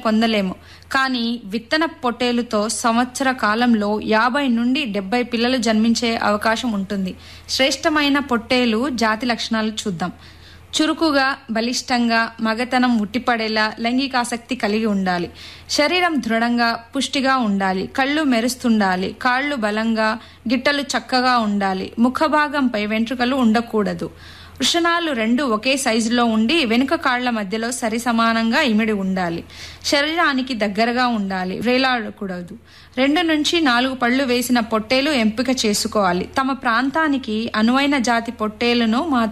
పొందలేము కానీ విత్తన పొట్టేలుతో సంవత్సర కాలంలో యాభై నుండి డెబ్బై పిల్లలు జన్మించే అవకాశం ఉంటుంది శ్రేష్టమైన పొట్టేలు జాతి లక్షణాలు చూద్దాం చురుకుగా బలిష్టంగా మగతనం ఉట్టిపడేలా లైంగికాసక్తి కలిగి ఉండాలి శరీరం దృఢంగా పుష్టిగా ఉండాలి కళ్ళు మెరుస్తుండాలి కాళ్ళు బలంగా గిట్టలు చక్కగా ఉండాలి ముఖ భాగంపై వెంట్రుకలు ఉండకూడదు వృషణాలు రెండు ఒకే సైజులో ఉండి వెనుక కాళ్ల మధ్యలో సరి సమానంగా ఇమిడి ఉండాలి శరీరానికి దగ్గరగా ఉండాలి వేలాడకూడదు రెండు నుంచి నాలుగు పళ్ళు వేసిన పొట్టేలు ఎంపిక చేసుకోవాలి తమ ప్రాంతానికి అనువైన జాతి పొట్టేలును మాత్రం